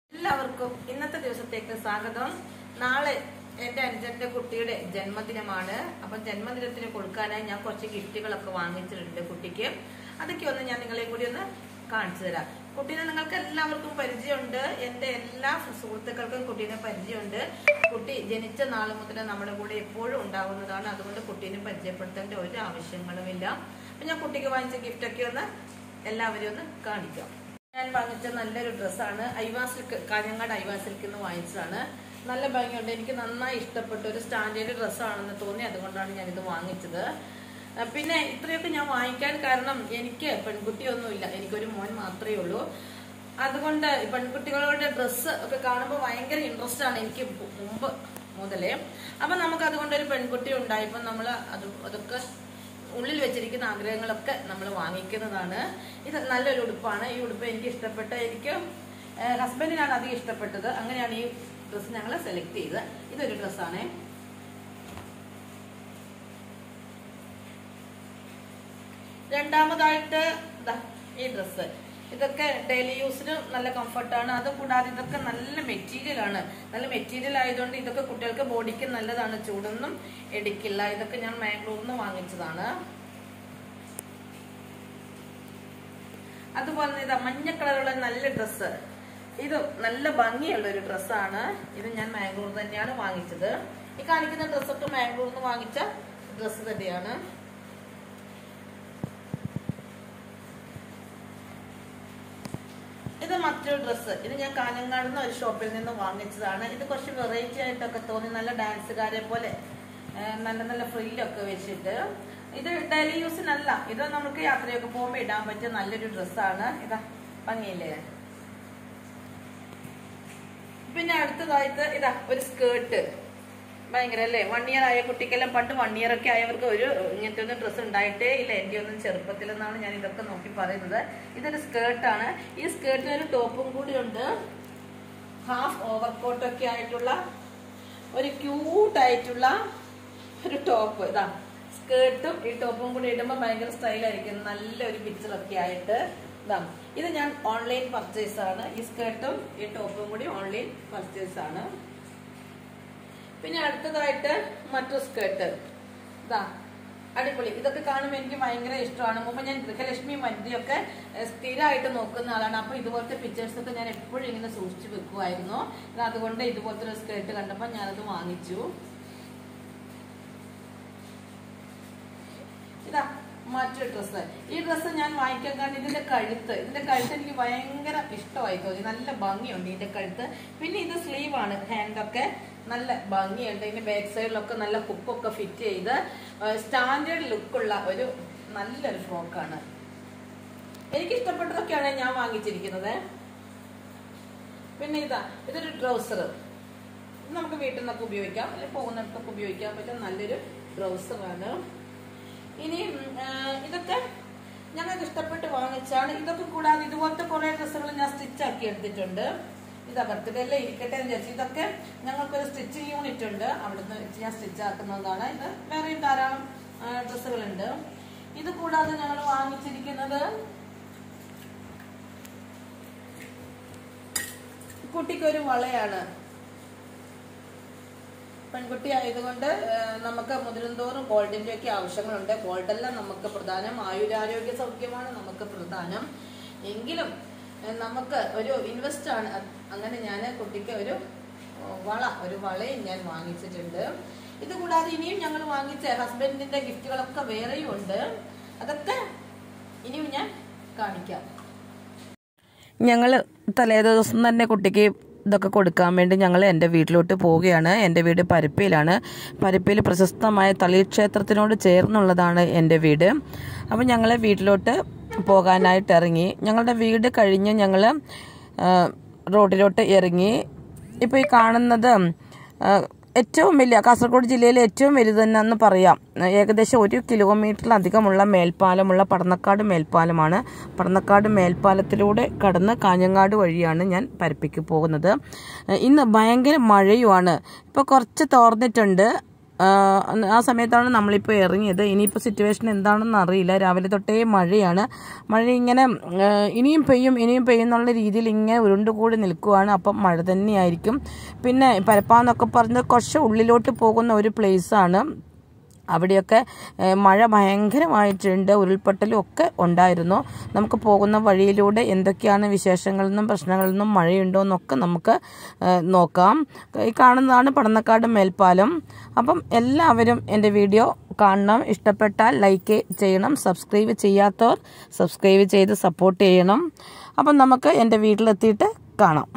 എല്ലാവർക്കും ഇന്നത്തെ ദിവസത്തേക്ക് സ്വാഗതം നാളെ എന്റെ അനുജന്റെ കുട്ടിയുടെ ജന്മദിനമാണ് അപ്പൊ ജന്മദിനത്തിന് കൊടുക്കാനായി ഞാൻ കുറച്ച് ഗിഫ്റ്റുകളൊക്കെ വാങ്ങിച്ചിട്ടുണ്ട് കുട്ടിക്ക് അതൊക്കെ ഒന്ന് ഞാൻ നിങ്ങളെ കൂടി ഒന്ന് കാണിച്ചു തരാം കുട്ടീനെ നിങ്ങൾക്ക് എല്ലാവർക്കും പരിചയമുണ്ട് എന്റെ എല്ലാ സുഹൃത്തുക്കൾക്കും കുട്ടീനെ പരിചയമുണ്ട് കുട്ടി ജനിച്ച നാൾ മുതൽ നമ്മുടെ കൂടെ എപ്പോഴും ഉണ്ടാവുന്നതാണ് അതുകൊണ്ട് കുട്ടീനെ പരിചയപ്പെടുത്തേണ്ട ഒരു ആവശ്യങ്ങളുമില്ല അപ്പൊ ഞാൻ കുട്ടിക്ക് വാങ്ങിച്ച ഗിഫ്റ്റൊക്കെ ഒന്ന് എല്ലാവരും ഒന്ന് കാണിക്കാം ഞാൻ വാങ്ങിച്ച നല്ലൊരു ഡ്രസ്സാണ് Aiwa silk Kanhangad Aiwa silk എന്ന് വാങ്ങിച്ചതാണ് നല്ല ഭംഗിയുണ്ട് എനിക്ക് നന്നായി ഇഷ്ടപ്പെട്ട ഒരു സ്റ്റാൻഡേർഡ് ഡ്രസ്സാണെന്ന് തോന്നി അതുകൊണ്ടാണ് ഞാൻ ഇത് വാങ്ങിച്ചത് ആ, പിന്നെ ഇത്രയൊക്കെ ഞാൻ വാങ്ങിക്കാൻ കാരണം എനിക്ക് പെൺകുട്ടിയൊന്നുമില്ല എനിക്കൊരു മോൻ മാത്രമേ ഉള്ളൂ അതുകൊണ്ട് ഈ പെൺകുട്ടികളുടെ ഡ്രസ്സ് ഒക്കെ കാണുമ്പോൾ ഭയങ്കര ഇൻട്രസ്റ്റ് ആണ് എനിക്ക് മുമ്പ് മുതലേ അപ്പൊ നമുക്ക് അതുകൊണ്ട് ഒരു പെൺകുട്ടി ഉണ്ടായപ്പോൾ നമ്മൾ അത് അതൊക്കെ ഉള്ളിൽ വെച്ചിരിക്കുന്ന ആഗ്രഹങ്ങളൊക്കെ നമ്മൾ വാങ്ങിക്കുന്നതാണ് ഇത് നല്ലൊരു ഉടുപ്പാണ് ഈ ഉടുപ്പ് എനിക്ക് ഇഷ്ടപ്പെട്ട എനിക്ക് ഹസ്ബൻഡിനാണ് അധികം ഇഷ്ടപ്പെട്ടത് അങ്ങനെയാണ് ഈ ഡ്രസ്സ് ഞങ്ങൾ സെലക്ട് ചെയ്തത് ഇതൊരു ഡ്രസ്സാണ് രണ്ടാമതായിട്ട് ദാ ഈ ഡ്രസ്സ് ഇതൊക്കെ ഡെയിലി യൂസിന് നല്ല കംഫർട്ടാണ് അത് കൂടാതെ ഇതൊക്കെ നല്ല മെറ്റീരിയൽ ആണ് നല്ല മെറ്റീരിയൽ ആയതുകൊണ്ട് ഇതൊക്കെ കുട്ടികൾക്ക് ബോഡിക്ക് നല്ലതാണ് ചൂടൊന്നും എടുക്കില്ല ഇതൊക്കെ ഞാൻ മാംഗ്ലൂരിൽ നിന്ന് വാങ്ങിച്ചതാണ് അതുപോലെ തന്നെ ഇതാ മഞ്ഞ കളറുള്ള നല്ല ഡ്രസ്സ് ഇത് നല്ല ഭംഗിയുള്ള ഒരു ഡ്രസ്സാണ് ഇത് ഞാൻ മാംഗ്ലൂർ തന്നെയാണ് വാങ്ങിച്ചത് ഈ കാണിക്കുന്ന ഡ്രസ്സൊക്കെ മാംഗ്ലൂരിൽ നിന്ന് വാങ്ങിച്ച ഡ്രസ്സ് തന്നെയാണ് ഇത് മറ്റൊരു ഡ്രസ്സ് ഇത് ഞാൻ കാഞ്ഞങ്ങാട് നിന്ന് ഒരു ഷോപ്പിൽ നിന്ന് വാങ്ങിച്ചതാണ് ഇത് കുറച്ച് വെറൈറ്റി ആയിട്ടൊക്കെ തോന്നി നല്ല ഡാൻസുകാരെ പോലെ ആ, നല്ല നല്ല ഫ്രില്ലൊക്കെ വെച്ചിട്ട് ഇത് ഡെയിലി യൂസിനല്ല ഇത് നമുക്ക് യാത്രയൊക്കെ പോകുമ്പോൾ ഇടാൻ പറ്റിയ നല്ലൊരു ഡ്രസ്സാണ് ഇതാ ഭംഗിയില്ലേ പിന്നെ അടുത്തതായിട്ട് ഇതാ ഒരു സ്കേർട്ട് ഭയങ്കര അല്ലേ വൺ ഇയർ ആയ കുട്ടിക്കെല്ലാം പണ്ട് വൺ ഇയർ ഒക്കെ ആയവർക്ക് ഒരു ഇങ്ങനത്തെ ഒന്നും ഡ്രസ്സ് ഉണ്ടായിട്ടേ ഇല്ല എൻ്റെ ഒന്നും ചെറുപ്പത്തിൽ നിന്നാണ് ഞാൻ ഇതൊക്കെ നോക്കി പറയുന്നത് ഇതൊരു സ്കേർട്ടാണ് ഈ സ്കേർട്ടിന് ഒരു ടോപ്പും കൂടി ഉണ്ട് ഹാഫ് ഓവർകോട്ടൊക്കെ ആയിട്ടുള്ള ഒരു ക്യൂട്ടായിട്ടുള്ള ഒരു ടോപ്പ് ഇതാ സ്കേർട്ടും ഈ ടോപ്പും കൂടി ഇടുമ്പോൾ ഭയങ്കര സ്റ്റൈലായിരിക്കും നല്ലൊരു പിക്ചറൊക്കെ ആയിട്ട് ഇതാ ഇത് ഞാൻ ഓൺലൈൻ പർച്ചേസ് ആണ് ഈ സ്കേർട്ടും ഈ ടോപ്പും കൂടി ഓൺലൈൻ പർച്ചേസ് ആണ് പിന്നെ അടുത്തതായിട്ട് മറ്റൊരു സ്കേർട്ട് ഇതാ അടിപൊളി ഇതൊക്കെ കാണുമ്പോൾ എനിക്ക് ഭയങ്കര ഇഷ്ടമാണ് മുമ്പ് ഞാൻ ഗൃഹലക്ഷ്മി മന്തിയൊക്കെ ഏഹ്, സ്ഥിരമായിട്ട് നോക്കുന്ന ആളാണ് അപ്പൊ ഇതുപോലത്തെ പിക്ചേഴ്സ് ഒക്കെ ഞാൻ എപ്പോഴും ഇങ്ങനെ സൂക്ഷിച്ചു വെക്കുമായിരുന്നു ഇത് അതുകൊണ്ട് ഇതുപോലത്തെ ഒരു സ്കേർട്ട് കണ്ടപ്പോൾ ഞാനത് വാങ്ങിച്ചു ഇതാ മറ്റൊരു ഡ്രസ്സ് ഈ ഡ്രസ്സ് ഞാൻ വാങ്ങിക്കാൻ കാരണം ഇതിന്റെ കഴുത്ത് ഇതിന്റെ കഴുത്ത് എനിക്ക് ഭയങ്കര ഇഷ്ടമായി തോന്നി നല്ല ഭംഗിയുണ്ട് ഇതിന്റെ കഴുത്ത് പിന്നെ ഇത് സ്ലീവ് ആണ് ഹാൻഡൊക്കെ നല്ല ഭംഗിയുണ്ട് ഇതിന്റെ ബാക്ക് സൈഡിലൊക്കെ നല്ല ഹുക്കൊക്കെ ഫിറ്റ് ചെയ്ത് സ്റ്റാൻഡേർഡ് ലുക്കുള്ള ഒരു നല്ലൊരു ഫ്രോക്കാണ് എനിക്ക് ഇഷ്ടപ്പെട്ടതൊക്കെയാണ് ഞാൻ വാങ്ങിച്ചിരിക്കുന്നത് പിന്നെ ഇതാ ഇതൊരു ട്രൗസർ നമുക്ക് വീട്ടിൽ നിന്നൊക്കെ ഉപയോഗിക്കാം അല്ലെങ്കിൽ പോകുന്നിടത്തൊക്കെ ഉപയോഗിക്കാൻ പറ്റുന്ന നല്ലൊരു ട്രൗസറാണ് ഇനി ഉം, ആ, ഇതൊക്കെ ഞങ്ങൾക്ക് ഇഷ്ടപ്പെട്ട് വാങ്ങിച്ചാണ് ഇതൊക്കെ കൂടാതെ ഇതുപോലത്തെ കുറെ ഡ്രസ്സുകൾ ഞാൻ സ്റ്റിച്ച് ആക്കി എടുത്തിട്ടുണ്ട് ഇത് ബർത്ത്ഡേയിൽ ഇരിക്കട്ടെ എന്ന് വിചാരിച്ചു ഇതൊക്കെ ഞങ്ങൾക്കൊരു സ്റ്റിച്ചിങ് യൂണിറ്റ് ഉണ്ട് അവിടുന്ന് വെച്ച് ഞാൻ സ്റ്റിച്ച് ആക്കുന്നതാണ് ഇത് വേറെയും ധാരാളം ഡ്രസ്സുകളുണ്ട് ഇത് കൂടാതെ ഞങ്ങൾ വാങ്ങിച്ചിരിക്കുന്നത് കുട്ടിക്കൊരു വളയാണ് പെൺകുട്ടി ആയതുകൊണ്ട് ഏഹ്, നമുക്ക് മുതിരുന്തോറും ഗോൾഡിന്റെ ഒക്കെ ആവശ്യങ്ങളുണ്ട് ഗോൾഡെല്ലാം നമുക്ക് പ്രധാനം ആയുരാരോഗ്യ സൗഖ്യമാണ് നമുക്ക് പ്രധാനം എങ്കിലും ഏഹ്, നമുക്ക് ഒരു ഇൻവെസ്റ്റ് ആണ് അത് അങ്ങനെ ഞാൻ കുട്ടിക്ക് ഒരു ഏഹ്, വള ഒരു വളയും ഞാൻ വാങ്ങിച്ചിട്ടുണ്ട് ഇത് കൂടാതെ ഇനിയും ഞങ്ങൾ വാങ്ങിച്ച ഹസ്ബൻഡിന്റെ ഗിഫ്റ്റുകളൊക്കെ വേറെയും ഉണ്ട് അതൊക്കെ ഇനിയും ഞാൻ കാണിക്കാം ഞങ്ങൾ തലേദിവസം തന്നെ കുട്ടിക്ക് ഇതൊക്കെ കൊടുക്കാൻ വേണ്ടി ഞങ്ങൾ എൻ്റെ വീട്ടിലോട്ട് പോവുകയാണ് എൻ്റെ വീട് പരപ്പയിലാണ് പരപ്പയിൽ പ്രശസ്തമായ തളി ക്ഷേത്രത്തിനോട് ചേർന്നുള്ളതാണ് എൻ്റെ വീട് അപ്പോൾ ഞങ്ങൾ വീട്ടിലോട്ട് പോകാനായിട്ട് ഇറങ്ങി ഞങ്ങളുടെ വീട് കഴിഞ്ഞ് ഞങ്ങൾ റോഡിലോട്ട് ഇറങ്ങി ഇപ്പോൾ ഈ കാണുന്നത് ആ, ഏറ്റവും വലിയ കാസർഗോഡ് ജില്ലയിലെ ഏറ്റവും വലുത് തന്നെയെന്ന് പറയാം ഏകദേശം ഒരു കിലോമീറ്ററിലധികമുള്ള മേൽപ്പാലമുള്ള പടന്നക്കാട് മേൽപ്പാലമാണ് പടന്നക്കാട് മേൽപ്പാലത്തിലൂടെ കടന്ന് കാഞ്ഞങ്ങാട് വഴിയാണ് ഞാൻ പരപ്പിക്ക് പോകുന്നത് ഇന്ന് ഭയങ്കര മഴയുമാണ് ഇപ്പോൾ കുറച്ച് തോർന്നിട്ടുണ്ട് ആ, അന്ന് ആ സമയത്താണ് നമ്മളിപ്പോൾ ഇറങ്ങിയത് ഇനിയിപ്പോൾ സിറ്റുവേഷൻ എന്താണെന്ന് അറിയില്ല രാവിലെ തൊട്ടേ മഴയാണ് മഴ ഇങ്ങനെ ആ, ഇനിയും പെയ്യും ഇനിയും പെയ്യും എന്നുള്ള രീതിയിൽ ഇങ്ങനെ ഉരുണ്ടുകൂടി നിൽക്കുവാണ് അപ്പം മഴ തന്നെയായിരിക്കും പിന്നെ പരപ്പാന്നൊക്കെ പറഞ്ഞ് കുറച്ച് ഉള്ളിലോട്ട് പോകുന്ന ഒരു പ്ലേസാണ് അവിടെയൊക്കെ ഏഹ്, മഴ ഭയങ്കരമായിട്ടുണ്ട് ഉരുൾപൊട്ടലും ഒക്കെ ഉണ്ടായിരുന്നു നമുക്ക് പോകുന്ന വഴിയിലൂടെ എന്തൊക്കെയാണ് വിശേഷങ്ങളിൽ നിന്നും പ്രശ്നങ്ങളിൽ നിന്നും മഴയുണ്ടോ എന്നൊക്കെ നമുക്ക് ഏഹ്, നോക്കാം ഈ കാണുന്നതാണ് പടന്നക്കാട് മേൽപ്പാലം അപ്പം എല്ലാവരും എൻ്റെ വീഡിയോ കാണണം ഇഷ്ടപ്പെട്ടാൽ ലൈക്ക് ചെയ്യണം സബ്സ്ക്രൈബ് ചെയ്യാത്തവർ സബ്സ്ക്രൈബ് ചെയ്ത് സപ്പോർട്ട് ചെയ്യണം അപ്പം നമുക്ക് എൻ്റെ വീട്ടിലെത്തിയിട്ട് കാണാം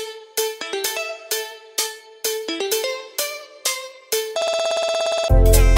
Thank